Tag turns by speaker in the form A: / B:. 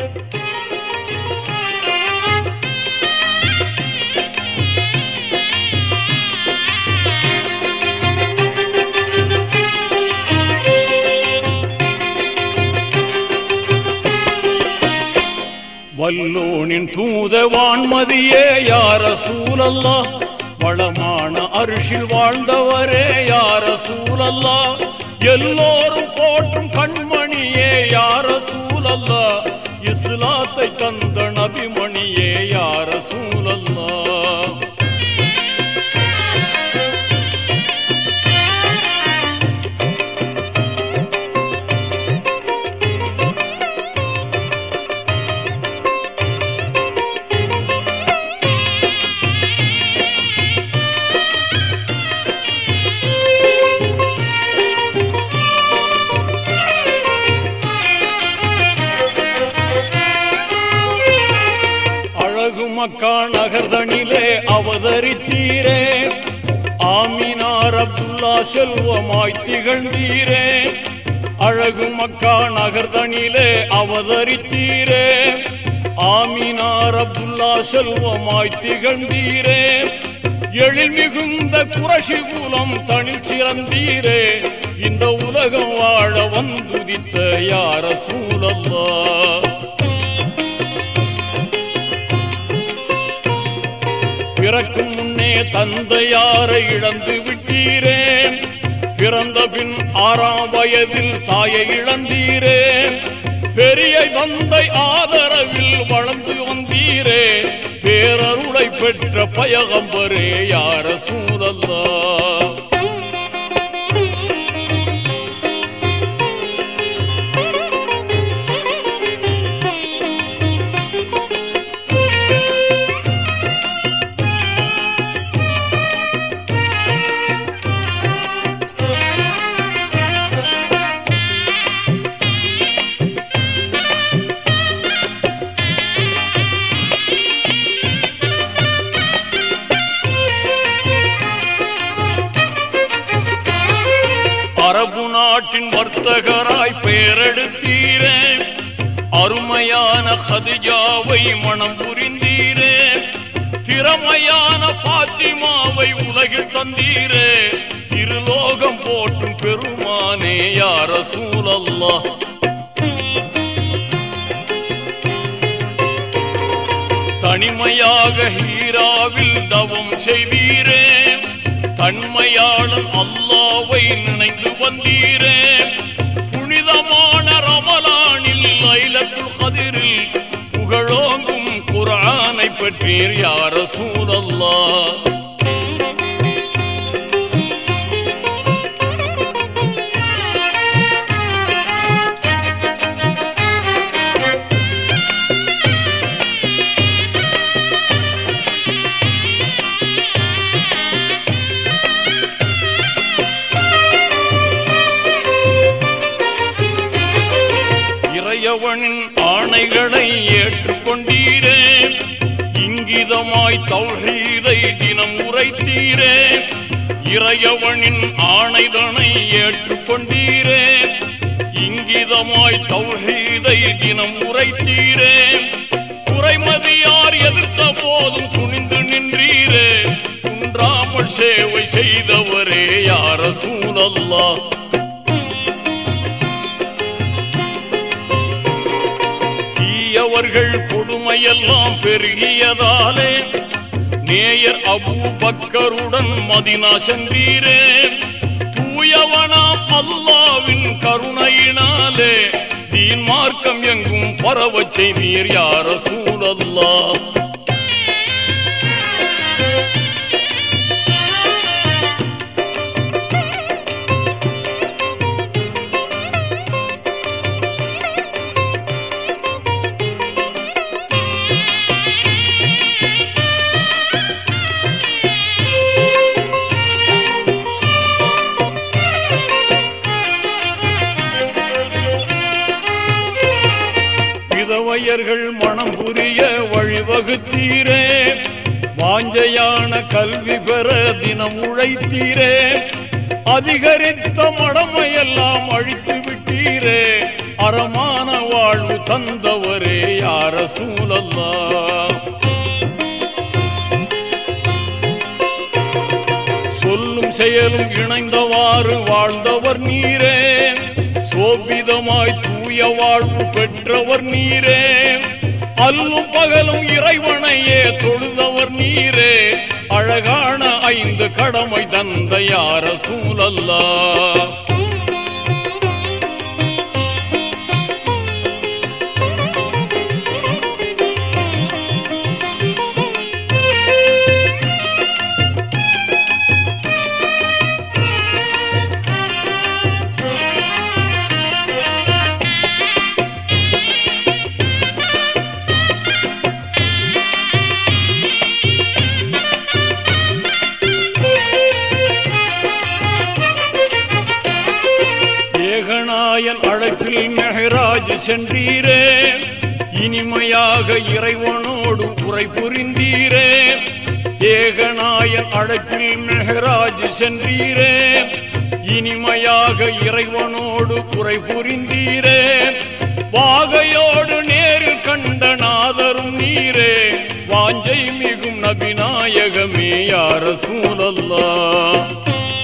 A: வல்லோனின் தூத வான்மதியே யார சூழல்லா வளமான அரிசில் வாழ்ந்தவரே யார சூழல்லா எல்லோரும் போற்றும் கண்மணியே யார சூழல்லா இஸ்லாத்தை தந்த நபிமணியே யார சூழல்லா அழகு மக்கா நகர்தனிலே அவதரித்தீரே ஆமினார் அப்துல்லா செல்வமாய் திகழ்ந்தீரே அழகு மக்கா நகர்தனிலே அவதரித்தீரே ஆமினார் அப்துல்லா செல்வமாய் திகழ்ந்தீரே எழில் மிகுந்த குரஷி குலம் தனில் சிறந்தீரே இந்த உலகம் வாழ வந்துதித்த யார சூழல்லா பிறக்கும் முன்னே தந்தையாரை இழந்து விட்டீரே பிறந்த பின் ஆறாம் வயதில் தாயை இழந்தீரே பெரிய தந்தை ஆதரவில் வளர்ந்து வந்தீரே பேரருளை பெற்ற பயகம்பரே யார சூழல்லா அரபு நாட்டின் வர்த்தகராய் பெயரெடுத்தீரே அருமையான ஹதிஜாவை மனம் புரிந்தீரே திறமையான பாத்திமாவை உலகில் தந்தீரே இருலோகம் போற்றும் பெருமானே யார சூழல்லா தனிமையாக ஹீராவில் தவம் செய்தீரே தன்மையாளன் அல்லாவை நினைந்து வந்தீரே புனிதமான ரமலானில் லைலத்துல் கதிரில் புகழோங்கும் குர்ஆனை பெற்றீர் யார சூழல்லா இறையவனின் ஆணைகளை ஏற்றுக்கொண்டீரே இங்கிதமாய் தௌஹீதை தினம் உரைத்தீரே இறையவனின் ஆணைதனை ஏற்றுக்கொண்டீரே இங்கிதமாய் தௌஹீதை தினம் உரைத்தீரே குறைமதியார் எதிர்த்த போதும் துணிந்து நின்றீரே குன்றாமல் சேவை செய்தவரே யார சூழல்லா தீயவர்கள் கொடுமையெல்லாம் பெருகியதாலே நேயர் அபூ பக்கருடன் மதினா சென்றீரே தூயவனாம் அல்லாவின் கருணையினாலே தீன் மார்க்கம் எங்கும் பரவச் செய்தீர் யார சூழல்லா விதவையர்கள் மனம் புரிய வழிவகுத்தீரே வாஞ்சையான கல்வி பெற தினம் உழைத்தீரே அதிகரித்த மடமையெல்லாம் அழித்து விட்டீரே அறமான வாழ்வு தந்தவரே யார சூழல்லா சொல்லும் செயலும் இணைந்தவாறு வாழ்ந்தவர் நீரே சோபிதமாய் தூய வாழ்வு பெற்றவர் நீரே அல்லும் பகலும் இறைவனையே தொழுதவர் நீரே அழகான ஐந்து கடமை தந்த யார சூழல்லா ஏகநாயன் அழைப்பில் மெஹராஜ் சென்றீரே இனிமையாக இறைவனோடு உரை புரிந்தீரே ஏகநாயன் அழைப்பில் மெஹராஜ் சென்றீரே இனிமையாக இறைவனோடு உரை புரிந்தீரே வாகையோடு நேரில் கண்ட நாதரும் நீரே வாஞ்சை மிகும் நபிநாயகமே யார சூழல்லா